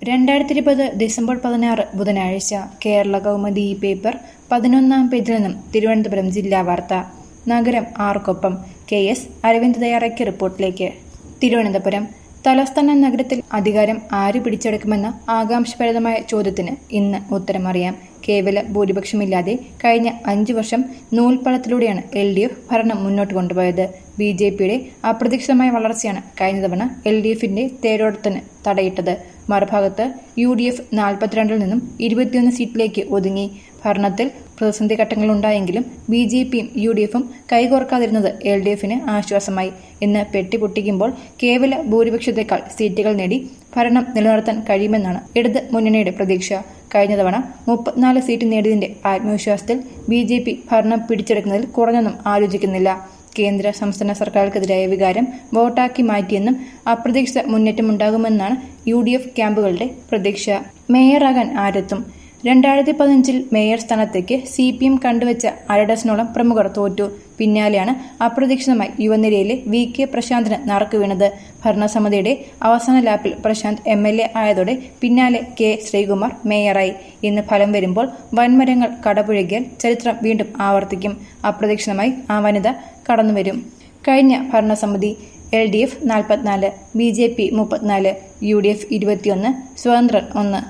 രണ്ടായിരത്തി ഇരുപത് ഡിസംബർ പതിനാറ് ബുധനാഴ്ച കേരള കൗമുദി ഈ പേപ്പർ പതിനൊന്നാം പേജിൽ നിന്നും തിരുവനന്തപുരം ജില്ലാ വാർത്ത നഗരം ആർക്കൊപ്പം കെ എസ് അരവിന്ദ് തയ്യാറാക്കിയ റിപ്പോർട്ടിലേക്ക് തിരുവനന്തപുരം തലസ്ഥാന നഗരത്തിൽ അധികാരം ആര് പിടിച്ചെടുക്കുമെന്ന ആകാംക്ഷഭരിതമായ ചോദ്യത്തിന് ഇന്ന് ഉത്തരമറിയാം കേവല ഭൂരിപക്ഷമില്ലാതെ കഴിഞ്ഞ അഞ്ചു വർഷം നൂൽപ്പളത്തിലൂടെയാണ് എൽ ഡി എഫ് ഭരണം മുന്നോട്ട് കൊണ്ടുപോയത് ബി ജെ പിയുടെ അപ്രതീക്ഷിതമായ വളർച്ചയാണ് കഴിഞ്ഞ തവണ എൽ ഡി എഫിന്റെ തേരോട്ടത്തിന് തടയിട്ടത് മറുഭാഗത്ത് യു ഡി എഫ് നാൽപ്പത്തിരണ്ടിൽ നിന്നും ഇരുപത്തിയൊന്ന് സീറ്റിലേക്ക് ഒതുങ്ങി ഭരണത്തിൽ പ്രതിസന്ധി ഘട്ടങ്ങളുണ്ടായെങ്കിലും ബി ജെ പിയും യു ഡി എഫും കൈകോർക്കാതിരുന്നത് എൽ ഡി എഫിന് ആശ്വാസമായി ഇന്ന് പെട്ടിപൊട്ടിക്കുമ്പോൾ കേവല ഭൂരിപക്ഷത്തേക്കാൾ സീറ്റുകൾ നേടി ഭരണം നിലനിർത്താൻ കഴിയുമെന്നാണ് ഇടത് മുന്നണിയുടെ പ്രതീക്ഷ കഴിഞ്ഞ തവണ മുപ്പത്തിനാല് സീറ്റ് നേടിയതിന്റെ ആത്മവിശ്വാസത്തിൽ ബി ജെ പി ഭരണം പിടിച്ചെടുക്കുന്നതിൽ കുറഞ്ഞൊന്നും ആലോചിക്കുന്നില്ല കേന്ദ്ര സംസ്ഥാന സർക്കാർക്കെതിരായ വികാരം വോട്ടാക്കി മാറ്റിയെന്നും അപ്രതീക്ഷിത മുന്നേറ്റമുണ്ടാകുമെന്നാണ് യു ഡി എഫ് ക്യാമ്പുകളുടെ പ്രതീക്ഷ മേയറാകാൻ ആരെത്തും രണ്ടായിരത്തി പതിനഞ്ചിൽ മേയർ സ്ഥാനത്തേക്ക് സി പി എം കണ്ടുവച്ച അരഡസനോളം പ്രമുഖർ തോറ്റു പിന്നാലെയാണ് അപ്രതീക്ഷിതമായി യുവനിരയിലെ വി കെ പ്രശാന്തിന് നറുക്ക് വീണത് ഭരണസമിതിയുടെ അവസാന ലാപ്പിൽ പ്രശാന്ത് എം എൽ എ ആയതോടെ പിന്നാലെ കെ ശ്രീകുമാർ മേയറായി ഇന്ന് ഫലം വരുമ്പോൾ വൻമരങ്ങൾ കടപുഴകിയാൽ ചരിത്രം വീണ്ടും ആവർത്തിക്കും അപ്രതീക്ഷിതമായി ആ വനിത കടന്നുവരും കഴിഞ്ഞ ഭരണസമിതി എൽ ഡി എഫ് നാൽപ്പത്തിനാല് ബി ജെ പി മുപ്പത്തിനാല് യു ഡി എഫ് ഇരുപത്തിയൊന്ന് സ്വതന്ത്രൻ ഒന്ന്